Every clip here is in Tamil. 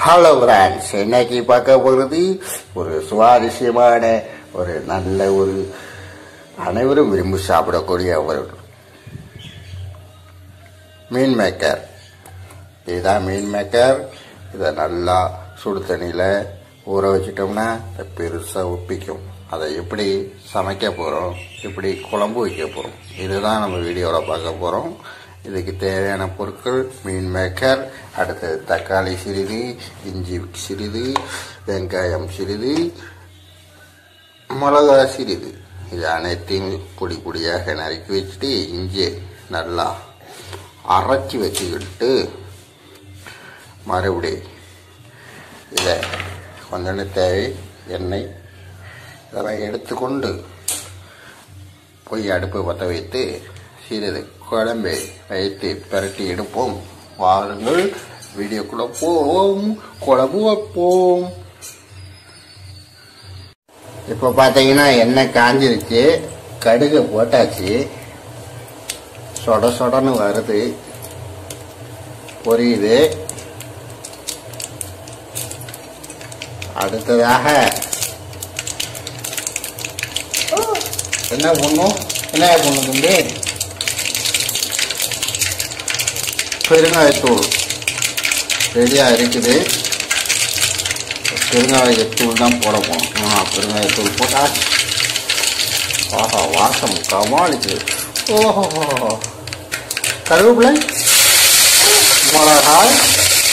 ஹலோ பிரான்ஸ் இன்னைக்கு பார்க்க போகிறது ஒரு சுவாரஸ்யமான ஒரு நல்ல ஒரு அனைவரும் விரும்பி சாப்பிடக்கூடிய ஒரு மீன் மேக்கர் இதுதான் மீன் மேக்கர் இதை நல்லா சுடு தண்ணியில் ஊற வச்சிட்டோம்னா அது பெருசாக உப்பிக்கும் அதை எப்படி சமைக்க போகிறோம் எப்படி குழம்பு வைக்க போகிறோம் இதுதான் நம்ம வீடியோவில் பார்க்க போகிறோம் இதுக்கு தேவையான பொருட்கள் மீன் மேக்கர் அடுத்தது தக்காளி சிறிது இஞ்சி சிறிது வெங்காயம் சிறிது மிளகா சிறிது இது அனைத்தையும் பொடி பொடியாக நறுக்கி வச்சுட்டு இஞ்சி நல்லா அரைச்சி வச்சுக்கிட்டு மறுபடி இதை கொஞ்சோண்டு தேவை எண்ணெய் இதெல்லாம் எடுத்துக்கொண்டு போய் அடுப்பு பற்ற வைத்து சிறிது குழம்பை வைத்து பிரட்டி எடுப்போம் வாருங்கள் வீடியோக்குள்ள போவோம் குழம்பு வைப்போம் இப்போ பார்த்தீங்கன்னா எண்ணெய் காஞ்சிருச்சு கடுகு போட்டாச்சு சொட சொடன்னு வருது பொரியுது அடுத்ததாக என்ன பண்ணும் என்ன பண்ணும் தம்பி பெருங்காயத்தூள் ரெடியாக இருக்குது பெருங்காயத்தூள் தான் போட போகணும் ஆ பெருங்காயத்தூள் போட்டா ஆஹா வாசம் கமாளிக்கு ஓஹோ கருவேப்பிலை மிளகாய்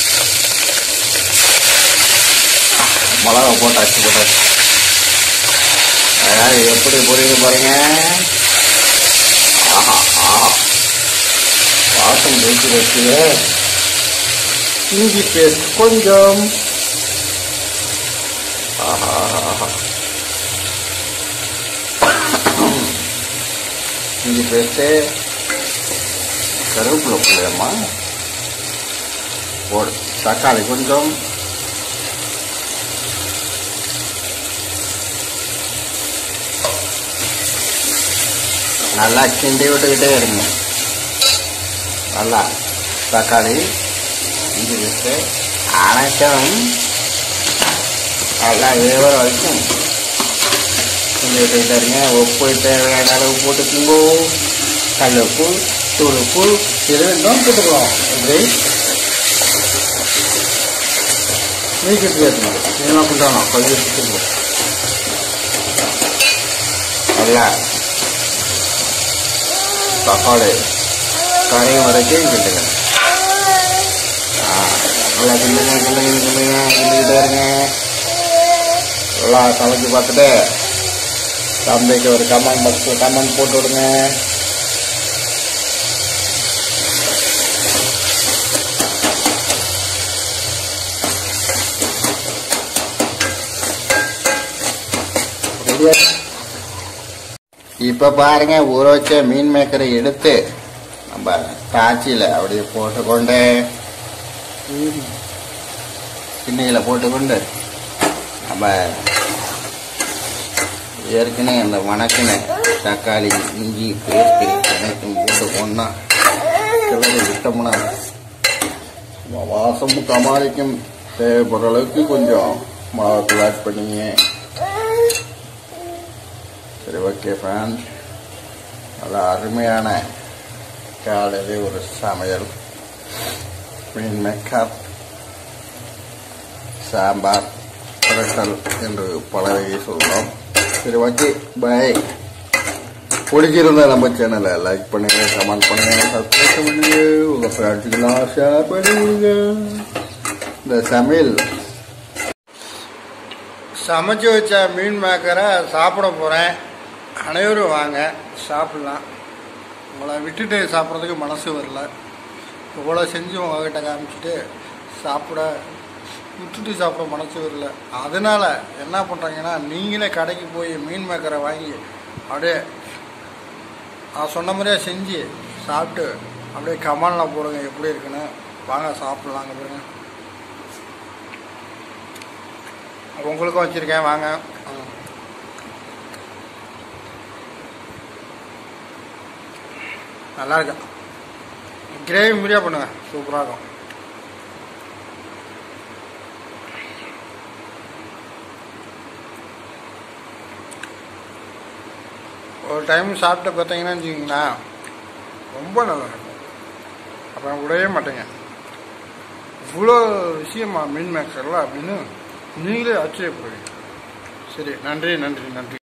மிளகா போட்டாச்சு போட்டாச்சு அதாவது எப்படி புரியுது பாருங்க ஆஹா ஆஹா வாசம் வச்சு வச்சு இஞ்சி பேஸ்ட் கொஞ்சம் ஆஹா ஆஹா இஞ்சி பேஸ்ட்டு கருவேப்பிலை பிள்ளையம்மா போடு தக்காளி கொஞ்சம் நல்லா கிண்டி விட்டுக்கிட்டே இருங்க நல்லா தக்காளி இஞ்சி பேஸ்ட்டு அனைத்தும் நல்லா வேவர வரைக்கும் கிண்டி விட்டுக்கிட்டே இருங்க உப்பு தேவையான அளவு போட்டுக்குங்கோ கல் உப்பு தூள் உப்பு இது ரெண்டும் போட்டுக்கலாம் எப்படி நீக்கிட்டு ஏற்றணும் இதெல்லாம் கொண்டாடணும் கொஞ்சம் எடுத்துக்கணும் நல்லா தக்காளி கரையும் வரைக்கும் கிண்டுங்க நல்லா கிண்டுங்க கிண்டுங்க கிண்டுங்க கிண்டிக்கிட்டே இருங்க நல்லா சமைச்சு பார்த்துட்டு தம்பிக்கு ஒரு கமெண்ட் பாக்ஸ் கமெண்ட் போட்டு விடுங்க இப்போ பாருங்க ஊற வச்ச மீன் மேக்கரை எடுத்து நம்ம காய்ச்சியில் அப்படியே போட்டுக்கொண்டு கிண்ணியில் போட்டுக்கொண்டு நம்ம ஏற்கனவே அந்த வணக்கின தக்காளி இஞ்சி பேஸ்ட்டு அனைத்தும் போட்டு கொண்டா கிளறி விட்டோம்னா சும்மா வாசமும் கமாலிக்கும் தேவைப்படுற அளவுக்கு கொஞ்சம் மிளகாத்தூள் ஆட் பண்ணிங்க சரி ஓகே ஃப்ரெண்ட்ஸ் நல்லா அருமையான காலையிலே ஒரு சமையல் மீன் மேக்கப் சாம்பார் புரட்டல் என்று பல வகை சொல்கிறோம் சரி ஓகே பாய் பிடிச்சிருந்தா நம்ம சேனலை லைக் பண்ணுங்க கமெண்ட் பண்ணுங்க சப்ஸ்கிரைப் பண்ணுங்க உங்கள் ஃப்ரெண்ட்ஸுக்கெல்லாம் ஷேர் பண்ணுங்க இந்த சமையல் சமைச்சு வச்ச மீன் மேக்கரை சாப்பிட போகிறேன் அனைவரும் வாங்க சாப்பிட்லாம் உங்களை விட்டுட்டு சாப்பிட்றதுக்கு மனசு வரல இவ்வளோ செஞ்சு உங்ககிட்ட காமிச்சிட்டு சாப்பிட விட்டுட்டு சாப்பிட மனசு வரல அதனால் என்ன பண்ணுறாங்கன்னா நீங்களே கடைக்கு போய் மீன் மேக்கரை வாங்கி அப்படியே நான் சொன்ன மாதிரியே செஞ்சு சாப்பிட்டு அப்படியே கமாலில் போடுங்க எப்படி இருக்குன்னு வாங்க சாப்பிட்லாங்க பாருங்க உங்களுக்கும் வச்சுருக்கேன் வாங்க நல்லா இருக்கு கிரேவி மாதிரியா பண்ணுங்க சூப்பராக இருக்கும் ஒரு டைம் சாப்பிட்டு பார்த்தீங்கன்னா வச்சுக்கிங்களேன் ரொம்ப நல்லா இருக்கும் அப்புறம் விடவே மாட்டேங்க இவ்வளோ விஷயமா மீன் மேக்கரில் அப்படின்னு நீங்களே ஆச்சரியப்படுவீங்க சரி நன்றி நன்றி நன்றி